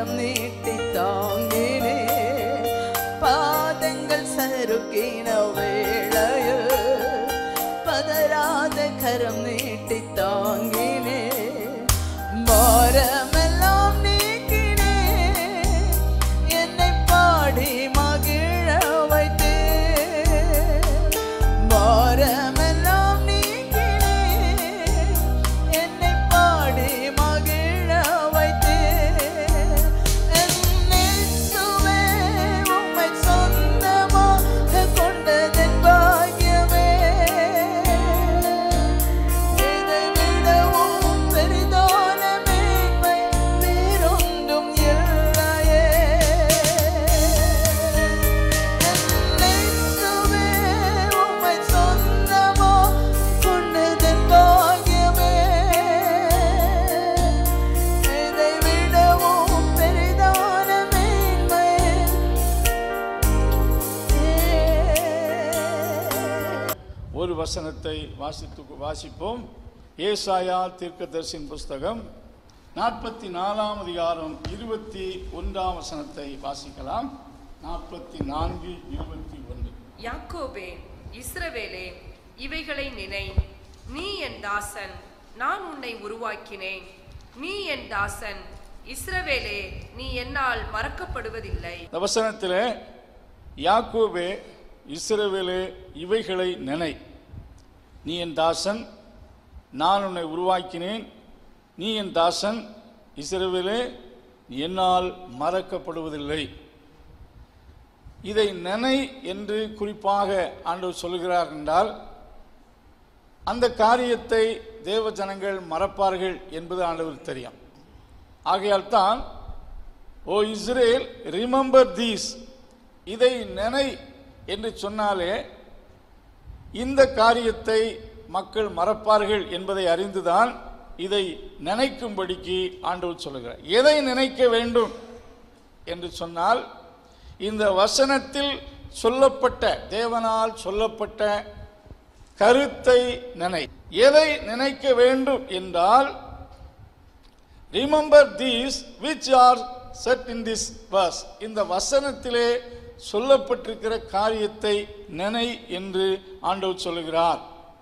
கரம் நீட்டி தாங்கினே பாதங்கள் சருக்கின வேளையில் பதறாத கரம் நீட்டி தாங்கினே பாரமெல்லாம் நீக்கினே என்னை பாடி மகிழ வைத்தே பாரமெல்லாம் நீக்கினே என்னை பாடி மகிழ வைத்தே என்னேசுவே உம்மை சொந்தமாக கொண்டதன் பாக்கியமே இதை விடவும் பெரிதான மேன்மை வேறொன்றும் இல்லையே என்னேசுவே உம்மை சொந்தமாக கொண்டதன் பாக்கியமே இதை விடவும் பெரிதான மேன்மை ஒரு வசனத்தை வாசித்து வாசிப்போம் ஏசாயா தீர்க்கதரிசின் புஸ்தகம் நாற்பத்தி நாலாம் அதிகாரம் இருபத்தி ஒன்றாம் வசனத்தை வாசிக்கலாம் நாற்பத்தி நான்கு இருபத்தி ஒன்று யாக்கோபே இஸ்ரவேலே இவைகளை நினை நீ என் தாசன் நான் உன்னை உருவாக்கினேன் நீ என் தாசன் இஸ்ரவேலே நீ என்னால் மறக்கப்படுவதில்லை இந்த வசனத்தில் யாக்கோபே இஸ்ரவேலே இவைகளை நினை நீ என் தாசன் நான் உன்னை உருவாக்கினேன் நீ என் தாசன் இஸ்ரவேலே நீ என்னால் மறக்கப்படுவதில்லை இதை நினை என்று குறிப்பாக ஆண்டவர் சொல்கிறார் என்றால் அந்த காரியத்தை தேவ ஜனங்கள் மறப்பார்கள் என்பது ஆண்டவர் தெரியும் ஆகையால் தான் ஓ இஸ்ரேல் ரிமெம்பர் தீஸ் இதை நினை என்று சொன்னாலே இந்த காரியத்தை மக்கள் மறப்பார்கள் என்பதை அறிந்துதான் இதை நினைக்கும்படிக்கு ஆண்டவர் சொல்லுகிறார் எதை நினைக்க வேண்டும் என்று சொன்னால் இந்த வசனத்தில் சொல்லப்பட்ட தேவனால் சொல்லப்பட்ட கருத்தை நினை எதை நினைக்க வேண்டும் என்றால் remember these which are said in this verse இந்த வசனத்திலே சொல்லப்பட்டிருக்கிற காரியத்தை நினை என்று ஆண்டவர் சொல்லுகிறார்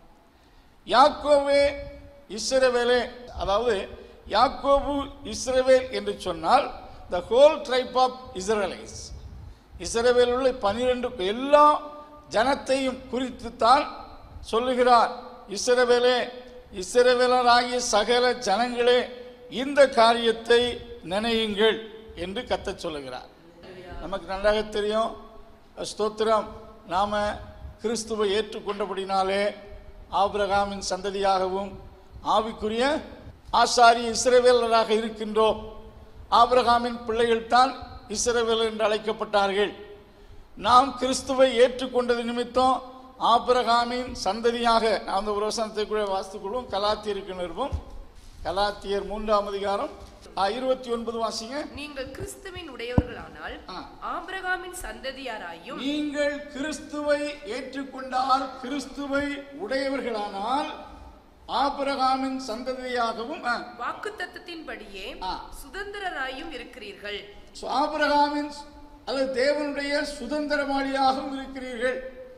யாக்கோவே இஸ்ரவேலே அதாவது யாக்கோபு இஸ்ரவேல் என்று சொன்னால் the whole tribe of Israelites இஸ்ரவேல் உள்ள பனிரெண்டு எல்லா ஜனத்தையும் குறித்து தான் சொல்லுகிறார் இஸ்ரவேலே இஸ்ரவேலராகிய சகல ஜனங்களே இந்த காரியத்தை நினையுங்கள் என்று கத்தச் சொல்லுகிறார் நமக்கு நன்றாக தெரியும் ஸ்தோத்திரம் நாம கிறிஸ்துவை ஏற்றுக்கொண்டபடினாலே ஆபிரகாமின் சந்ததியாகவும் ஆவிக்குரிய ஆசாரிய இஸ்ரவேலராக இருக்கின்றோம் ஆபிரகாமின் பிள்ளைகள் தான் இஸ்ரவேலர் என்று அழைக்கப்பட்டார்கள் நாம் கிறிஸ்துவை ஏற்றுக்கொண்டது நிமித்தம் ஆபிரகாமின் சந்ததியாக நான் அந்த ஒரு வசனத்தை கூட வாசித்துக்கொள்வோம் கலாத்தியருக்கு நிறுவம் கலாத்தியர் மூன்றாம் அதிகாரம் ஆ, இருபத்தி ஒன்பது வாசிங்க நீங்கள் கிறிஸ்துவின் உடையவர்களானால் ஆ. ஆபிரகாமின் சந்ததியாராயும் நீங்கள் கிறிஸ்துவை ஏற்றுக்கொண்டால் கிறிஸ்துவை உடையவர்களானால் ஆபிரகாமின் சந்ததியாகவும் ஆ, வாக்குத்தத்தத்தின்படியே ஆ. சுதந்திரராயும் இருக்கிறீர்கள் சோ, ஆபிரகாமின் அல்லது தேவனுடைய சுதந்திரவாளியாகவும் இருக்கிறீர்கள்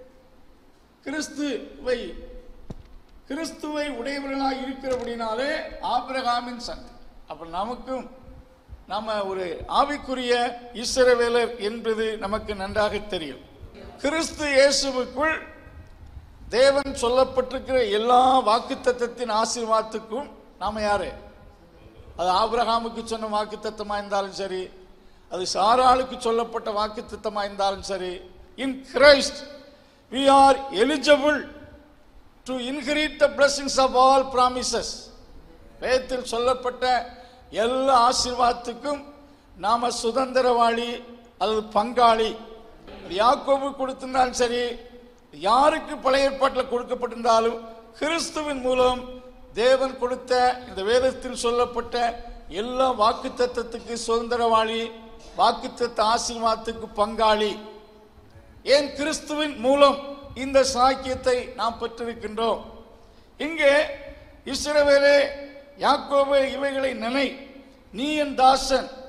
கிறிஸ்துவை கிறிஸ்துவை உடையவர்களாக இருக்கிறபடினாலே ஆபிரகாமின் சந்தி அப்ப நமக்கும் நாம ஒரு ஆவிக்குரிய இஸ்ரவேலர் என்பது நமக்கு நன்றாக தெரியும் கிறிஸ்து இயேசுவுக்குள் தேவன் சொல்லப்பட்டிருக்கிற எல்லா வாக்குத்தத்தத்தின் ஆசீர்வாதத்துக்கும் நாம யாரு அது ஆபிரகாமுக்கு சொன்ன வாக்குத்தத்தமா இருந்தாலும் சரி அது சாராளுக்கு சொல்லப்பட்ட வாக்குத்தத்தமா இருந்தாலும் சரி in Christ we are eligible to inherit the blessings of all promises வேதத்தில் சொல்லப்பட்ட எல்லா ஆசீர்வாதத்துக்கும் நாம சுதந்திரவாளி அல்லது பங்காளி அது யாக்கோபு கொடுத்திருந்தாலும் சரி யாருக்கு பழைய ஏற்பாட்டில் கொடுக்கப்பட்டிருந்தாலும் கிறிஸ்துவின் மூலம் தேவன் கொடுத்த இந்த வேதத்தில் சொல்லப்பட்ட எல்லா வாக்குத்தத்தத்துக்கு சுதந்திரவாளி வாக்குத்தத்த ஆசீர்வாதத்துக்கு பங்காளி ஏன் கிறிஸ்துவின் மூலம் இந்த சாக்கியத்தை நாம் பெற்றிருக்கின்றோம் இங்கே இஸ்ரவேலே யாக்கோபே இவைகளை நினை நீ என் தாசன்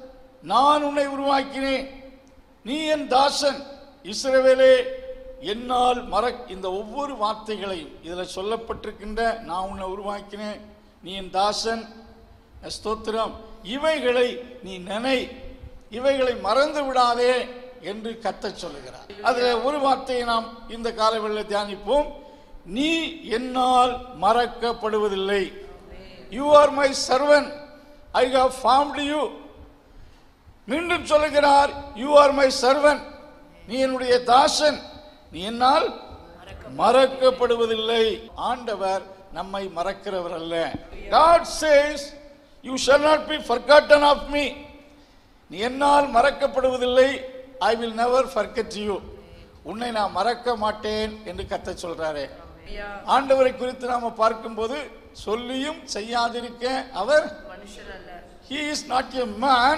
நான் உன்னை உருவாக்கினேன் நீ என் தாசன் இஸ்ரவேலே என்னால் மற இந்த ஒவ்வொரு வார்த்தைகளையும் இதில் சொல்லப்பட்டிருக்கின்ற நான் உன்னை உருவாக்கினேன் நீ என் தாசன் ஸ்தோத்திரம் இவைகளை நீ நினை இவைகளை மறந்து விடாதே என்று கத்தச் சொல்லுகிறார் அதில் ஒரு வார்த்தையை நாம் இந்த காலவெளியில் தியானிப்போம் நீ என்னால் மறக்கப்படுவதில்லை you are my servant I have formed you மீண்டும் சொல்லுகிறார் யூ ஆர் மை சர்வன் நீ என்னுடைய தாசன் நீ என்னால் மறக்கப்படுவதில்லை ஆண்டவர் நம்மை மறக்கிறவர் அல்ல God says you shall not be forgotten of me நீ என்னால் மறக்கப்படுவதில்லை I will never forget you உன்னை நான் மறக்க மாட்டேன் என்று கத்த சொல்றாரே ஐயா ஆண்டவரை குறித்து நாம பார்க்கும்போது சொல்லியும் செய்யாதிருக்க அவர் மனுஷன் அல்ல he is not a man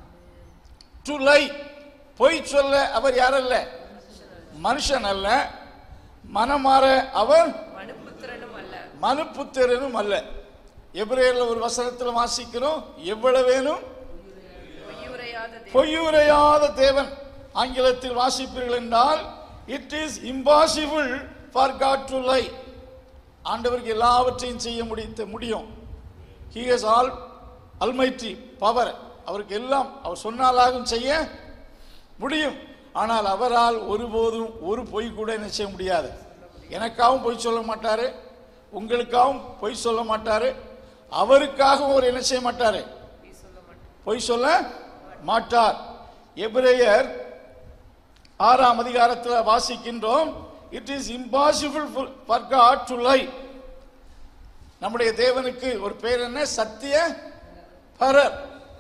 to lie பொய் சொல்ல அவர் யாரல்ல மனுஷன் அல்ல மனமாற அவர் மனுபுத்திரனும் அல்ல மனுப்புத்திரனும் அல்ல எபிரேயர்ல ஒரு வசனத்தில் வாசிக்கிறோம் எவ்வளவேனும் பொய்யுரையாத தேவன் பொய்யுரையாத தேவன் ஆங்கிலத்தில் வாசிப்பீர்கள் என்றால் it is impossible for God to lie ஆண்டவருக்கு எல்லாவற்றையும் செய்ய முடித்த முடியும் he has all almighty power அவருக்கு எல்லாம் அவர் சொன்னாலாகும் செய்ய முடியும் ஆனால் அவரால் ஒருபோதும் ஒரு பொய் கூட என்ன செய்ய முடியாது எனக்காகவும் பொய் சொல்ல மாட்டாரு உங்களுக்காகவும் பொய் சொல்ல மாட்டாரு அவருக்காகவும் அவர் என்ன செய்ய மாட்டாரு பொய் சொல்ல மாட்டார் எபிரேயர் ஆறாம் அதிகாரத்தில் வாசிக்கின்றோம் it is impossible for God to lie நம்முடைய தேவனுக்கு ஒரு பேர் என்ன சத்திய பரர்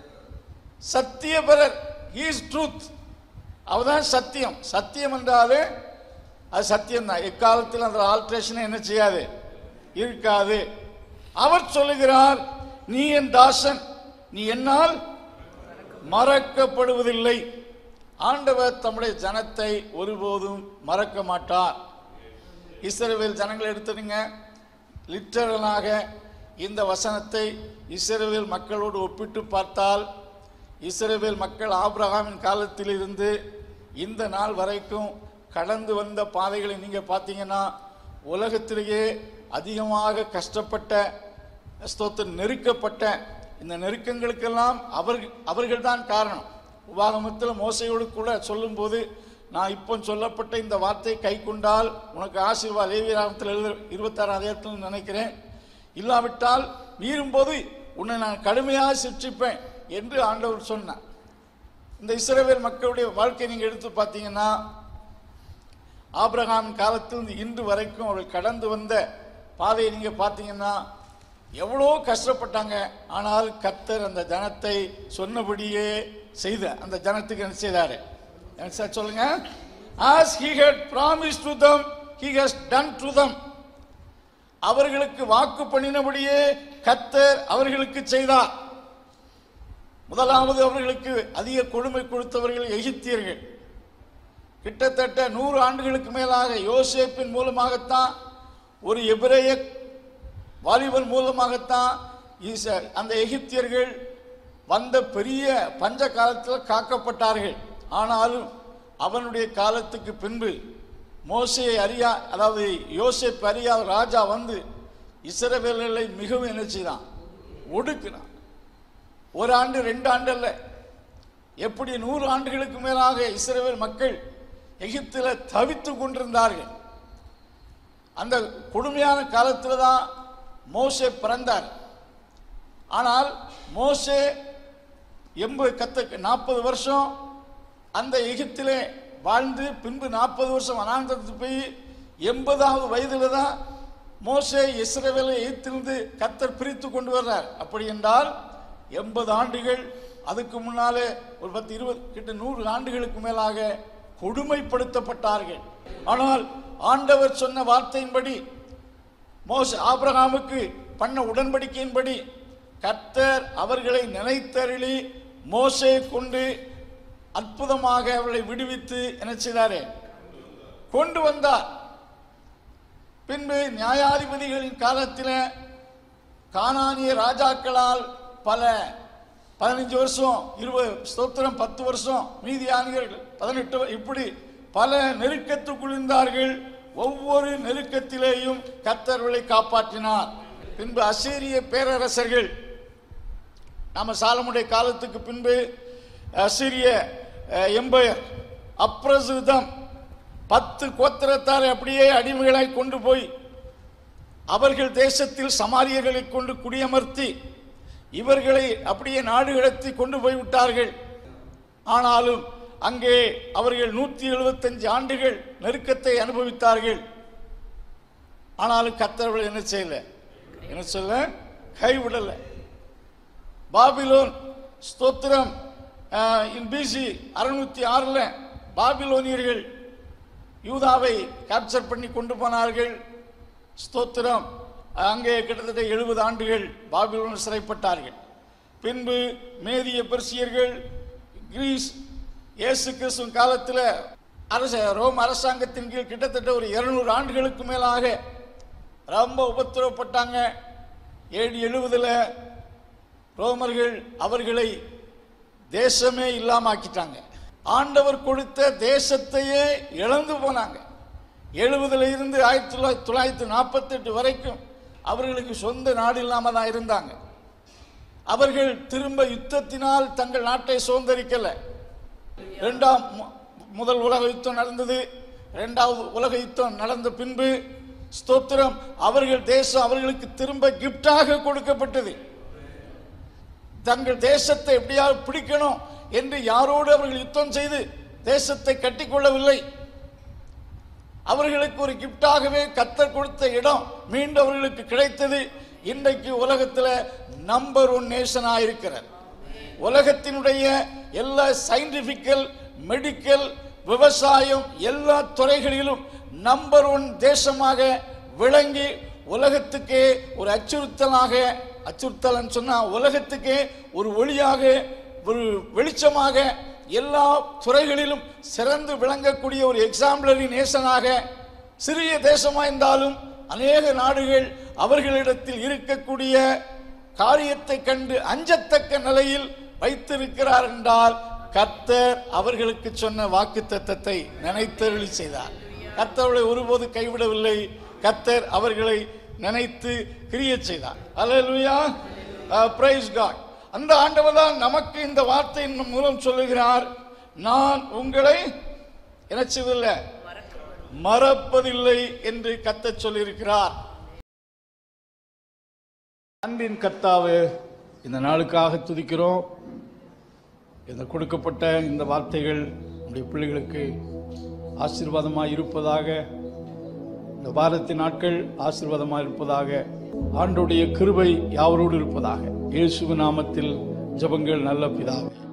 சத்திய பரர் இஸ் ட்ரூத் அவதான் சத்தியம் சத்தியம் என்றாலே அது சத்தியம் தான் எக்காலத்தில் அந்த ஆல்ட்ரேஷன் என்ன செய்யாது இருக்காது அவர் சொல்லுகிறார் நீ என் தாசன் நீ என்னால் மறக்கப்படுவதில்லை ஆண்டவர் தம்முடைய ஜனத்தை ஒருபோதும் மறக்க மாட்டார் இஸ்ரவேல் ஜனங்களை எடுத்துடுங்க லிட்டரலாக இந்த வசனத்தை இஸ்ரவேல் மக்களோடு ஒப்பிட்டு பார்த்தால் இஸ்ரவேல் மக்கள் ஆபிரகாமின் காலத்திலிருந்து இந்த நாள் வரைக்கும் கடந்து வந்த பாதைகளை நீங்கள் பார்த்தீங்கன்னா உலகத்திலேயே அதிகமாக கஷ்டப்பட்ட ஸ்தோத்திரம் நெருக்கப்பட்ட இந்த நெருக்கங்களுக்கெல்லாம் அவர்கள் அவர்கள்தான் காரணம் உபாகமத்தில் மோசையோடு கூட சொல்லும்போது நான் இப்போ சொல்லப்பட்ட இந்த வார்த்தை கை கொண்டால் உனக்கு ஆசீர்வாத லேவியராமத்தில் எழுத இருபத்தாறாம் அதிகாரத்தில் நினைக்கிறேன் இல்லாவிட்டால் மீறும்போது உன்னை நான் கடுமையாக சிற்றிப்பேன் என்று ஆண்டவர் சொன்னார் இந்த இஸ்ரவேல் மக்களுடைய வாழ்க்கை நீங்கள் எடுத்து பார்த்தீங்கன்னா ஆபிரகாம் காலத்திலிருந்து இன்று வரைக்கும் அவர்கள் கடந்து வந்த பாதையை நீங்க பார்த்தீங்கன்னா எவ்வளோ கஷ்டப்பட்டாங்க ஆனால் கர்த்தர் அந்த ஜனத்தை சொன்னபடியே செய்த அந்த ஜனத்துக்கு என்ன செய்தாரு என்ன சார் சொல்லுங்க as he had promised to them he has done to them அவர்களுக்கு வாக்கு பண்ணினபடியே கர்த்தர் அவர்களுக்கு செய்தார் முதலாவது அவர்களுக்கு அதிக கொடுமை கொடுத்தவர்கள் எகிப்தியர்கள் கிட்டத்தட்ட நூறு ஆண்டுகளுக்கு மேலாக யோசேப்பின் மூலமாகத்தான் ஒரு எபிரேய வாலிபன் மூலமாகத்தான் ஈச- அந்த எகிப்தியர்கள் வந்த பெரிய பஞ்ச காலத்தில் காக்கப்பட்டார்கள் ஆனாலும் அவனுடைய காலத்துக்கு பின்பு மோசையை அறியா அதாவது யோசேப் அறியாத ராஜா வந்து இஸ்ரவேலர்களை மிகவும் என்ன செய்தான் ஒடுக்கினான் ஒரு ஆண்டு ரெண்டு ஆண்டு அல்ல எப்படி நூறு ஆண்டுகளுக்கு மேலாக இஸ்ரவேல் மக்கள் எகிப்தில் தவித்து கொண்டிருந்தார்கள் அந்த கொடுமையான காலத்தில் தான் மோசே பிறந்தார் ஆனால் மோசே எண்பது கத்த நாற்பது வருஷம் அந்த எகிப்திலே வாழ்ந்து பின்பு நாற்பது வருஷம் வனாந்தரத்துக்கு போய் எண்பதாவது வயதில் தான் மோசே இஸ்ரவேலை எகிப்திலிருந்து கத்தர் பிரித்து கொண்டு வர்றார் அப்படி என்றால் எண்பது ஆண்டுகள் அதுக்கு முன்னாலே ஒரு பத்து இருபது கிட்ட நூறு ஆண்டுகளுக்கு மேலாக கொடுமைப்படுத்தப்பட்டார்கள் ஆனால் ஆண்டவர் சொன்ன வார்த்தையின்படி மோச ஆபிரகாமுக்கு பண்ண உடன்படிக்கையின்படி கர்த்தர் அவர்களை நினைத்தருளி மோசே கொண்டு அற்புதமாக அவர்களை விடுவித்து என்ன செய்தாரே கொண்டு வந்தார் பின்பு நியாயாதிபதிகளின் காலத்தில் கானானிய ராஜாக்களால் பல பதினஞ்சு வருஷம் இருபது ஸ்தோத்திரம் பத்து வருஷம் மீதியானிகள் பதினெட்டு வ- இப்படி பல நெருக்கத்துக்குள் இருந்தார்கள் ஒவ்வொரு நெருக்கத்திலேயும் கத்தர்களை காப்பாற்றினார் பின்பு அசீரிய பேரரசர்கள் நாம சாலமுடைய காலத்துக்கு பின்பு அசிரிய எம்பையர் அப்ரசுதம் பத்து கோத்திரத்தாரை அப்படியே அடிமைகளாய் கொண்டு போய் அவர்கள் தேசத்தில் சமாரியர்களை கொண்டு குடியமர்த்தி இவர்களை அப்படியே நாடு கடத்தி கொண்டு போய் விட்டார்கள் ஆனாலும் அங்கே அவர்கள் நூற்றி எழுபத்தஞ்சு ஆண்டுகள் நெருக்கத்தை அனுபவித்தார்கள் ஆனாலும் கத்தர்கள் என்ன செய்யல என்ன சொல்ல கைவிடலை பாபிலோன் ஸ்தோத்திரம் இன் பிசி அறுநூத்தி ஆறுல பாபிலோனியர்கள் யூதாவை கேப்சர் பண்ணி கொண்டு போனார்கள் ஸ்தோத்திரம் அங்கே கிட்டத்தட்ட எழுபது ஆண்டுகள் பாபிலோன் சிறைப்பட்டார்கள் பின்பு மேதிய பெர்சியர்கள் கிரீஸ் இயேசு கிறிஸ்துவின் காலத்தில் அரச ரோம் அரசாங்கத்தின் கீழ் கிட்டத்தட்ட ஒரு இருநூறு ஆண்டுகளுக்கு மேலாக ரொம்ப உபத்திரவப்பட்டாங்க ஏழு எழுபதுல ரோமர்கள் அவர்களை தேசமே இல்லாம ஆக்கிட்டாங்க ஆண்டவர் கொடுத்த தேசத்தையே இழந்து போனாங்க எழுபதுல இருந்து ஆயிரத்தி தொள்ளாயிரத்தி தொள்ளாயிரத்தி நாற்பத்தெட்டு வரைக்கும் அவர்களுக்கு சொந்த நாடு இல்லாம தான் இருந்தாங்க அவர்கள் திரும்ப யுத்தத்தினால் தங்கள் நாட்டை சுதந்திரிக்கல இரண்டாம் மு- முதல் உலக யுத்தம் நடந்தது இரண்டாவது உலக யுத்தம் நடந்த பின்பு ஸ்தோத்திரம் அவர்கள் தேசம் அவர்களுக்கு திரும்ப கிஃப்டாக கொடுக்கப்பட்டது தங்கள் தேசத்தை எப்படியாவது பிடிக்கணும் என்று யாரோடு அவர்கள் யுத்தம் செய்து தேசத்தை கட்டிக்கொள்ளவில்லை அவர்களுக்கு ஒரு கிஃப்டாகவே கத்தர் கொடுத்த இடம் மீண்டும் அவர்களுக்கு கிடைத்தது இன்றைக்கு உலகத்தில் நம்பர் ஒன் நேஷனாக இருக்கிறார் உலகத்தினுடைய எல்லா சயின்டிபிக்கல் மெடிக்கல் விவசாயம் எல்லா துறைகளிலும் நம்பர் ஒன் தேசமாக விளங்கி உலகத்துக்கே ஒரு அச்சுறுத்தலாக அச்சுறுத்தல்னு சொன்னா உலகத்துக்கே ஒரு ஒளியாக ஒரு வெளிச்சமாக எல்லா துறைகளிலும் சிறந்து விளங்கக்கூடிய ஒரு எக்ஸாம்பிளரி நேஷனாக சிறிய தேசமா இருந்தாலும் அநேக நாடுகள் அவர்களிடத்தில் இருக்கக்கூடிய காரியத்தை கண்டு அஞ்சத்தக்க நிலையில் வைத்திருக்கிறார் என்றால் கர்த்தர் அவர்களுக்கு சொன்ன வாக்கு தத்தத்தை நினைத்தருளி செய்தார் கர்த்தர்களை ஒருபோது கைவிடவில்லை கர்த்தர் அவர்களை நினைத்து கிரிய செய்தார் அல்லேலூயா பிரைஸ் காட் அந்த ஆண்டவர் தான் நமக்கு இந்த வார்த்தையின் மூலம் சொல்லுகிறார் நான் உங்களை என்ன செய்வதில்லை மறப்பதில்லை என்று கத்தச் சொல்லியிருக்கிறார் அன்பின் கர்த்தாவே இந்த நாளுக்காக துதிக்கிறோம் இந்த கொடுக்கப்பட்ட இந்த வார்த்தைகள் நம்முடைய பிள்ளைகளுக்கு ஆசீர்வாதமாக இருப்பதாக இந்த வாரத்தின் நாட்கள் ஆசீர்வாதமாக இருப்பதாக ஆண்டுடைய கிருபை யாவரோடு இருப்பதாக இயேசு நாமத்தில் ஜெபங்கள் நல்ல பிதாவே